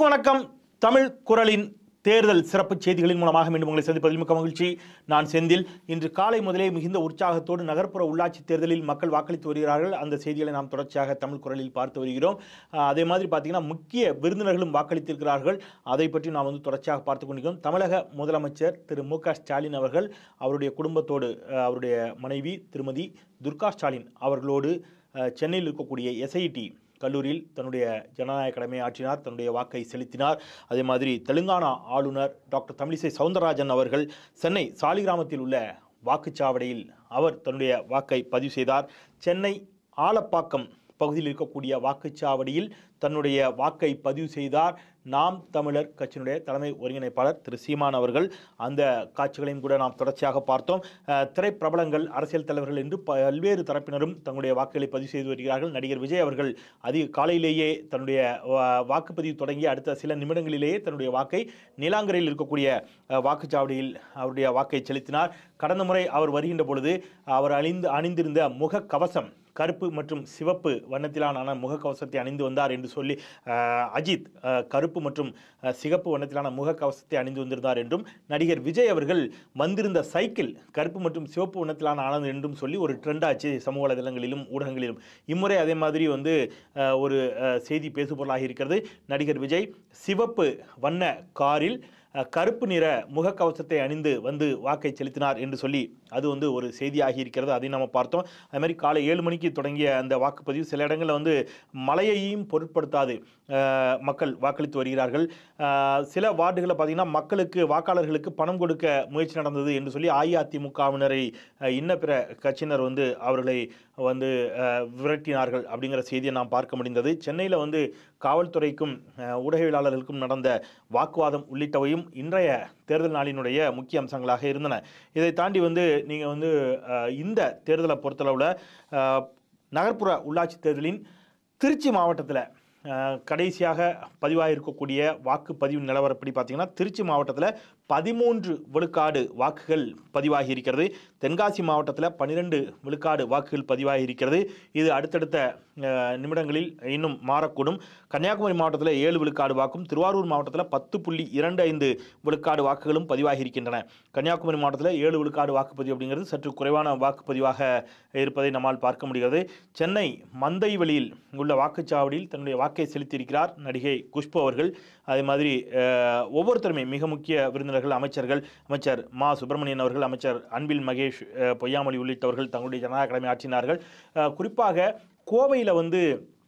வணக்கம் தமிழ் குரலின் தேர்தல் சிறப்பு செய்திகளின் மூலமாக மீண்டும் உங்களை சந்திப்பதில் மிக்க மகிழ்ச்சி நான் செந்தில் இன்று காலை முதலே மிகுந்த உற்சாகத்தோடு நகர்ப்புற உள்ளாட்சி தேர்தலில் மக்கள் வாக்களித்து வருகிறார்கள் அந்த செய்திகளை நாம் தொடர்ச்சியாக தமிழ் குரலில் பார்த்து வருகிறோம் அஹ், அதே மாதிரி பார்த்தீங்கன்னா முக்கிய விருந்தினர்களும் வாக்களித்திருக்கிறார்கள் அதை பற்றி நாம் வந்து தொடர்ச்சியாக பார்த்து கொண்டிருக்கிறோம் தமிழக முதலமைச்சர் திரு மு க ஸ்டாலின் அவர்கள் அவருடைய குடும்பத்தோடு அஹ், அவருடைய மனைவி திருமதி துர்கா ஸ்டாலின் அவர்களோடு அஹ், சென்னையில் இருக்கக்கூடிய எஸ்ஐடி கல்லூரியில் தன்னுடைய ஜனநாயக கடமையை ஆற்றினார் தன்னுடைய வாக்கை செலுத்தினார் அதே மாதிரி தெலுங்கானா ஆளுநர் டாக்டர் தமிழிசை சவுந்தரராஜன் அவர்கள் சென்னை சாலிகிராமத்தில் உள்ள வாக்குச்சாவடியில் அவர் தன்னுடைய வாக்கை பதிவு செய்தார் சென்னை ஆலப்பாக்கம் பகுதியில் இருக்கக்கூடிய வாக்குச்சாவடியில் தன்னுடைய வாக்கை பதிவு செய்தார் நாம் தமிழர் கட்சியினுடைய தலைமை ஒருங்கிணைப்பாளர் திரு சீமான் அவர்கள் அந்த காட்சிகளையும் கூட நாம் தொடர்ச்சியாக பார்த்தோம் அஹ், திரைப்பிரபலங்கள் அரசியல் தலைவர்கள் என்று பல்வேறு தரப்பினரும் தங்களுடைய வாக்குகளை பதிவு செய்து வருகிறார்கள் நடிகர் விஜய் அவர்கள் அதிக காலையிலேயே தன்னுடைய வா- வாக்குப்பதிவு தொடங்கி அடுத்த சில நிமிடங்களிலேயே தன்னுடைய வாக்கை நீலாங்கரையில் இருக்கக்கூடிய அஹ், வாக்குச்சாவடியில் அவருடைய வாக்கை செலுத்தினார் கடந்த முறை அவர் வருகின்ற பொழுது அவர் அணிந்து அணிந்திருந்த முக கவசம் கருப்பு மற்றும் சிவப்பு வண்ணத்திலான முகக்கவசத்தை அணிந்து வந்தார் என்று சொல்லி அஹ், அஜித் அஹ், கருப்பு மற்றும் அஹ், சிகப்பு வண்ணத்திலான முகக்கவசத்தை அணிந்து வந்திருந்தார் என்றும் நடிகர் விஜய் அவர்கள் வந்திருந்த சைக்கிள் கருப்பு மற்றும் சிவப்பு வண்ணத்திலான ஆனது என்றும் சொல்லி ஒரு ட்ரெண்ட் ஆச்சு சமூக வலைதளங்களிலும் ஊடகங்களிலும் இம்முறை அதே மாதிரி வந்து அஹ், ஒரு அஹ், செய்தி பேசுபொருளாகி இருக்கிறது நடிகர் விஜய் சிவப்பு வண்ண காரில் அஹ், கருப்பு நிற முகக்கவசத்தை அணிந்து வந்து வாக்கை செலுத்தினார் என்று சொல்லி அது வந்து ஒரு செய்தியாகி இருக்கிறது அதை நம்ம பார்த்தோம் அதே மாதிரி காலை ஏழு மணிக்கு தொடங்கிய அந்த வாக்குப்பதிவு சில இடங்களில் வந்து மழையையும் பொருட்படுத்தாது அஹ், மக்கள் வாக்களித்து வருகிறார்கள் அஹ், சில வார்டுகளில் பார்த்தீங்கன்னா மக்களுக்கு வாக்காளர்களுக்கு பணம் கொடுக்க முயற்சி நடந்தது என்று சொல்லி அஇஅதிமுகவினரை அஹ், இன்ன பிற கட்சியினர் வந்து அவர்களை வந்து அஹ், விரட்டினார்கள் அப்படிங்கிற செய்தியை நாம் பார்க்க முடிந்தது சென்னையில் வந்து காவல்துறைக்கும் அஹ், ஊடகவியலாளர்களுக்கும் நடந்த வாக்குவாதம் உள்ளிட்டவையும் இன்றைய தேர்தல் நாளினுடைய முக்கிய அம்சங்களாக இருந்தன இதை தாண்டி வந்து நீங்கள் வந்து அஹ், இந்த தேர்தலை பொறுத்தளவில் அஹ், நகர்ப்புற உள்ளாட்சி தேர்தலின் திருச்சி மாவட்டத்தில் கடைசியாக பதிவாகிருக்கக்கூடிய வாக்குப்பதிவு நிலவரப்படி பார்த்தீங்கன்னா திருச்சி மாவட்டத்தில் பதிமூன்று விழுக்காடு வாக்குகள் பதிவாகி இருக்கிறது தென்காசி மாவட்டத்தில் பன்னிரெண்டு விழுக்காடு வாக்குகள் பதிவாகி இருக்கிறது இது அடுத்தடுத்த அஹ், நிமிடங்களில் இன்னும் மாறக்கூடும் கன்னியாகுமரி மாவட்டத்தில் ஏழு விழுக்காடு வாக்கும் திருவாரூர் மாவட்டத்தில் பத்து புள்ளி இரண்டு ஐந்து விழுக்காடு வாக்குகளும் பதிவாகி இருக்கின்றன கன்னியாகுமரி மாவட்டத்தில் ஏழு விழுக்காடு வாக்குப்பதிவு அப்படிங்கிறது சற்று குறைவான வாக்குப்பதிவாக இருப்பதை நம்மால் பார்க்க முடிகிறது சென்னை மந்தைவெளியில் உள்ள வாக்குச்சாவடியில் தன்னுடைய வாக்கை செலுத்தியிருக்கிறார் நடிகை குஷ்பு அவர்கள் அதே மாதிரி அஹ், ஒவ்வொருத்தருமே மிக முக்கிய விருந்தினர்கள் அமைச்சர்கள் அமைச்சர் மா சுப்பிரமணியன் அவர்கள் அமைச்சர் அன்பில் மகேஷ் அஹ், பொய்யாமொழி உள்ளிட்டவர்கள் தங்களுடைய ஜனநாயக கடமை ஆற்றினார்கள் அஹ், குறிப்பாக கோவையில் வந்து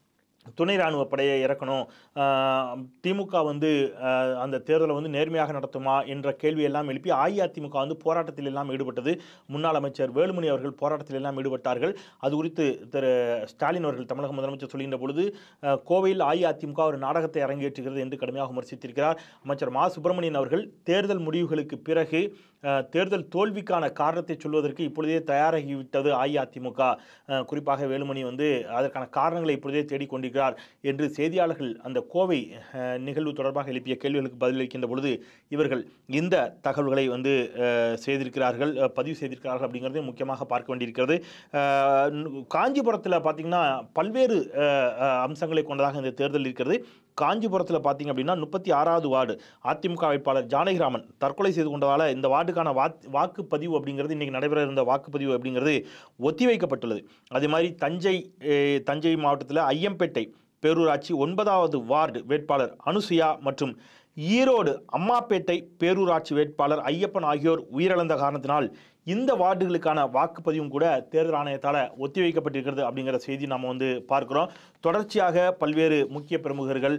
துணை ராணுவ படையை இறக்கணும் ஆஹ் திமுக வந்து ஆஹ் அந்த தேர்தலை வந்து நேர்மையாக நடத்துமா என்ற கேள்வியெல்லாம் எழுப்பி அஇஅதிமுக வந்து போராட்டத்தில் எல்லாம் ஈடுபட்டது முன்னாள் அமைச்சர் வேலுமணி அவர்கள் போராட்டத்தில் எல்லாம் ஈடுபட்டார்கள் அது குறித்து திரு ஸ்டாலின் அவர்கள் தமிழக முதலமைச்சர் சொல்கின்ற பொழுது ஆஹ் கோவையில் அஇஅதிமுக ஒரு நாடகத்தை அரங்கேற்றுகிறது என்று கடுமையாக விமர்சித்திருக்கிறார் அமைச்சர் மா சுப்பிரமணியன் அவர்கள் தேர்தல் முடிவுகளுக்கு பிறகு ஆஹ் தேர்தல் தோல்விக்கான காரணத்தை சொல்வதற்கு இப்பொழுதே தயாராகிவிட்டது அஇஅதிமுக ஆஹ் குறிப்பாக வேலுமணி வந்து அதற்கான காரணங்களை இப்பொழுதே தேடிக்கொண்டிருக்கிறார் என்று செய்தியாளர்கள் அந்த கோவை ஆஹ், நிகழ்வு தொடர்பாக எழுப்பிய கேள்விகளுக்கு பதிலளிக்கின்ற பொழுது இவர்கள் இந்த தகவல்களை வந்து ஆஹ், செய்திருக்கிறார்கள் ஆஹ், பதிவு செய்திருக்கிறார்கள் அப்படிங்கிறதை முக்கியமாக பார்க்க வேண்டியிருக்கிறது ஆஹ், நு- காஞ்சிபுரத்தில் பார்த்தீங்கன்னா பல்வேறு ஆஹ், ஆஹ், அம்சங்களை கொண்டதாக இந்த தேர்தல் இருக்கிறது காஞ்சிபுரத்தில் பார்த்தீங்க அப்படின்னா முப்பத்தி ஆறாவது வார்டு அதிமுக வேட்பாளர் ஜானகிராமன் தற்கொலை செய்து கொண்டதால இந்த வார்டுக்கான வாத் வாக்குப்பதிவு அப்படிங்கிறது இன்னைக்கு நடைபெற இருந்த வாக்குப்பதிவு அப்படிங்கிறது ஒத்திவைக்கப்பட்டுள்ளது அதே மாதிரி தஞ்சை eh, தஞ்சை மாவட்டத்தில் ஐயம்பேட்டை பேரூராட்சி ஒன்பதாவது வார்டு வேட்பாளர் அனுசுயா மற்றும் ஈரோடு அம்மாப்பேட்டை பேரூராட்சி வேட்பாளர் ஐயப்பன் ஆகியோர் உயிரிழந்த காரணத்தினால் இந்த வார்டுகளுக்கான வாக்குப்பதிவும் கூட தேர்தல் ஆணையத்தால் ஒத்திவைக்கப்பட்டிருக்கிறது அப்படிங்கிற செய்தி நாம் வந்து பார்க்கிறோம் தொடர்ச்சியாக பல்வேறு முக்கிய பிரமுகர்கள்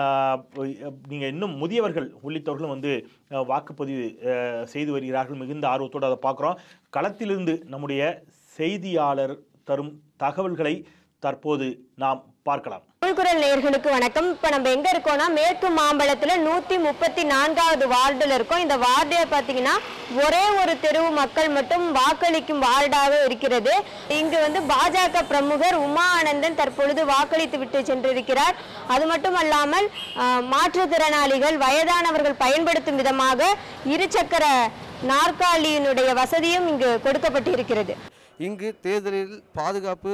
நீங்கள் இன்னும் முதியவர்கள் உள்ளிட்டவர்களும் வந்து ஆஹ், வாக்குப்பதிவு ஆஹ், செய்து வருகிறார்கள் மிகுந்த ஆர்வத்தோடு அதை பார்க்குறோம் களத்திலிருந்து நம்முடைய செய்தியாளர் தரும் தகவல்களை தற்போது நாம் பார்க்கலாம் தமிழ்குரல் நேயர்களுக்கு வணக்கம் இப்ப நம்ம எங்க இருக்கோம்னா மேற்கு மாம்பழத்துல நூத்தி முப்பத்தி நான்காவது வார்டுல இருக்கோம் இந்த வார்டு பாத்தீங்கன்னா ஒரே ஒரு தெருவு மக்கள் மட்டும் வாக்களிக்கும் வார்டாக இருக்கிறது இங்கு வந்து பாஜக பிரமுகர் உமா ஆனந்தன் தற்பொழுது வாக்களித்து விட்டு சென்றிருக்கிறார் அது மட்டும் அல்லாமல் ஆஹ், மாற்றுத்திறனாளிகள் வயதானவர்கள் பயன்படுத்தும் விதமாக இருசக்கர நாற்காலியினுடைய வசதியும் இங்கு கொடுக்கப்பட்டிருக்கிறது இங்கு தேர்தலில் பாதுகாப்பு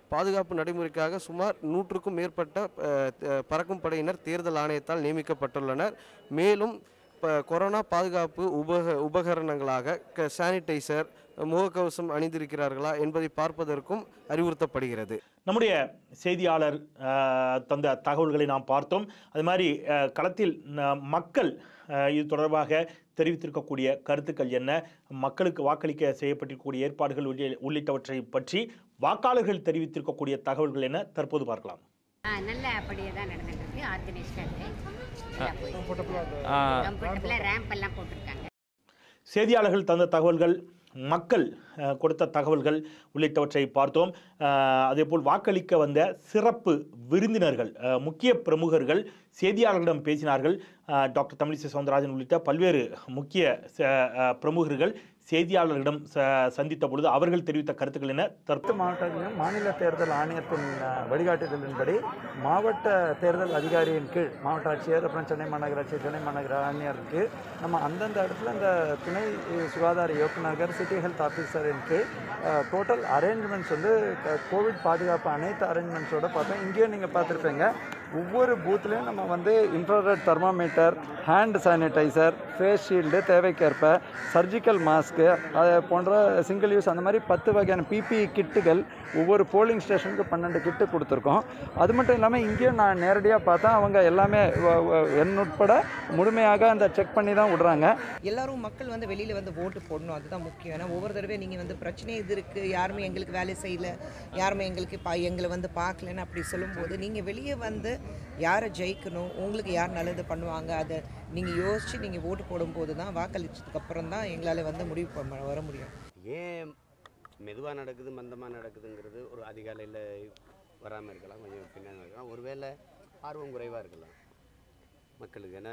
பாதுகாப்பு நடைமுறைக்காக சுமார் நூற்றுக்கும் மேற்பட்ட அஹ், த- பறக்கும் படையினர் தேர்தல் ஆணையத்தால் நியமிக்கப்பட்டுள்ளனர் மேலும் இப்போ கொரோனா பாதுகாப்பு உபக உபகரணங்களாக க சானிடைசர் முகக்கவசம் அணிந்திருக்கிறார்களா என்பதை பார்ப்பதற்கும் அறிவுறுத்தப்படுகிறது நம்முடைய செய்தியாளர் அஹ், தந்த தகவல்களை நாம் பார்த்தோம் அது மாதிரி அஹ், களத்தில் ந- மக்கள் அஹ், இது தொடர்பாக தெரிவித்திருக்கக்கூடிய கருத்துக்கள் என்ன மக்களுக்கு வாக்களிக்க செய்யப்பட்டிருக்கக்கூடிய ஏற்பாடுகள் உள்ளி- உள்ளிட்டவற்றை பற்றி வாக்காளர்கள் தெரிவித்திருக்கக்கூடிய தகவல்கள் என்ன தற்போது பார்க்கலாம் ஆ நல்ல அப்படியே தான் நடந்துட்டு இருக்கு ஆர்கனைஸ்டாக இருக்கு நல்லா போயிட்டு ஆ, கம்ஃபர்டபுளாக ரேம்ப் எல்லாம் போட்டிருக்காங்க செய்தியாளர்கள் தந்த தகவல்கள் மக்கள் அஹ், கொடுத்த தகவல்கள் உள்ளிட்டவற்றை பார்த்தோம் அஹ், அதேபோல் வாக்களிக்க வந்த சிறப்பு விருந்தினர்கள் அஹ், முக்கிய பிரமுகர்கள் செய்தியாளர்களிடம் பேசினார்கள் அஹ், டாக்டர் தமிழிசை சவுந்தரராஜன் உள்ளிட்ட பல்வேறு முக்கிய ச- அஹ், பிரமுகர்கள் செய்தியாளர்களிடம் ச- சந்தித்த பொழுது அவர்கள் தெரிவித்த கருத்துக்கள் என தற்போது அனைத்து மாவட்டங்களிலும் மாநில தேர்தல் ஆணையத்தின் அஹ், வழிகாட்டுதலின்படி மாவட்ட தேர்தல் அதிகாரியின் கீழ் மாவட்ட ஆட்சியர் அப்புறம் சென்னை மாநகராட்சி சென்னை மாநகர ஆணையருக்கு நம்ம அந்தந்த இடத்துல இந்த துணை சுகாதார இயக்குநர் சிட்டி ஹெல்த் ஆஃபீஸரின் கீழ் டோட்டல் அரேஞ்ச்மெண்ட்ஸ் வந்து க- கோவிட் பாதுகாப்பு அனைத்து அரேஞ்ச்மெண்ட்ஸோட பார்த்தோம் இங்கேயும் நீங்கள் பார்த்துருப்பீங்க ஒவ்வொரு பூத்லேயும் நம்ம வந்து infrared thermometer hand sanitiser face shield தேவைக்கேற்ப சர்ஜிக்கல் மாஸ்க்கு அது போன்ற சிங்கிள் யூஸ் அந்த மாதிரி பத்து வகையான பிபிஇ கிட்டுகள் ஒவ்வொரு போலிங் ஸ்டேஷனுக்கு பன்னெண்டு கிட்டு கொடுத்துருக்கோம் அது மட்டும் இல்லாமல் இங்கேயும் நான் நேரடியாக பார்த்தா அவங்க எல்லாமே வ- வ- என் உட்பட முழுமையாக அந்த செக் பண்ணி தான் விடுறாங்க எல்லாரும் மக்கள் வந்து வெளியில் வந்து ஓட்டு போடணும் அதுதான் முக்கியம் ஏன்னா ஒவ்வொரு தடவை நீங்கள் வந்து பிரச்சனை இது இருக்குது யாருமே எங்களுக்கு வேலை செய்யல யாருமே எங்களுக்கு பா எங்களை வந்து பார்க்கலன்னு அப்படி சொல்லும்போது நீங்கள் வெளியே வந்து யாரை ஜெயிக்கணும் உங்களுக்கு யார் நல்லது பண்ணுவாங்க அதை நீங்கள் யோசித்து நீங்கள் ஓட்டு போடும்போது தான் வாக்களிச்சதுக்கு அப்புறம் தான் எங்களால் வந்து முடிவு பண்ண வர முடியும் ஏன் மெதுவாக நடக்குது மந்தமாக நடக்குதுங்கிறது ஒரு அதிகாலையில் வராமல் இருக்கலாம் கொஞ்சம் பின்னாடி இருக்கலாம் ஒருவேளை ஆர்வம் குறைவாக இருக்கலாம் மக்களுக்கு ஏன்னா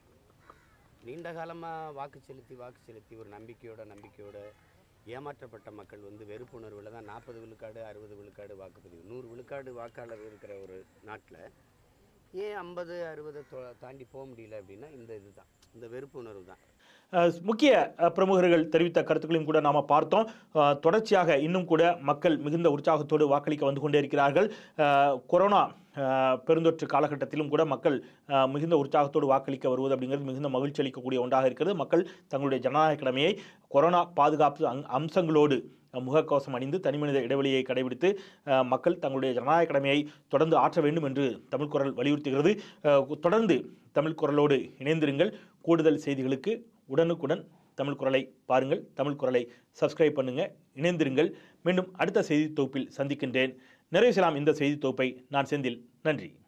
நீண்ட காலமாக வாக்கு செலுத்தி வாக்கு செலுத்தி ஒரு நம்பிக்கையோட நம்பிக்கையோட ஏமாற்றப்பட்ட மக்கள் வந்து வெறுப்புணர்வில் தான் நாற்பது விழுக்காடு அறுபது விழுக்காடு வாக்குப்பதிவு நூறு விழுக்காடு வாக்காளர் இருக்கிற ஒரு நாட்டில் ஏன் ஐம்பது அறுபதை தாண்டி போக முடியல அப்படின்னா இந்த இதுதான் இந்த வெறுப்பு உணர்வு தான் அஹ், முக்கிய அஹ், பிரமுகர்கள் தெரிவித்த கருத்துக்களையும் கூட நாம் பார்த்தோம் அஹ், தொடர்ச்சியாக இன்னும் கூட மக்கள் மிகுந்த உற்சாகத்தோடு வாக்களிக்க வந்து கொண்டே இருக்கிறார்கள் அஹ், கொரோனா அஹ், பெருந்தொற்று காலகட்டத்திலும் கூட மக்கள் அஹ், மிகுந்த உற்சாகத்தோடு வாக்களிக்க வருவது அப்படிங்கிறது மிகுந்த மகிழ்ச்சி அளிக்கக்கூடிய ஒன்றாக இருக்கிறது மக்கள் தங்களுடைய ஜனநாயக கடமையை கொரோனா பாதுகாப்பு அங் அம்சங்களோடு அஹ், முகக்கவசம் அணிந்து தனிமனித இடைவெளியை கடைபிடித்து அஹ், மக்கள் தங்களுடைய ஜனநாயக கடமையை தொடர்ந்து ஆற்ற வேண்டும் என்று தமிழ் குரல் வலியுறுத்துகிறது அஹ், தொடர்ந்து தமிழ் குரலோடு இணைந்திருங்கள் கூடுதல் செய்திகளுக்கு உடனுக்குடன் தமிழ் குரலை பாருங்கள் தமிழ் குரலை சப்ஸ்கிரைப் பண்ணுங்க இணைந்திருங்கள் மீண்டும் அடுத்த செய்தி தொகுப்பில் சந்திக்கின்றேன் நிறைவு செய்யலாம் இந்த செய்தி தொகுப்பை நான் செந்தில் நன்றி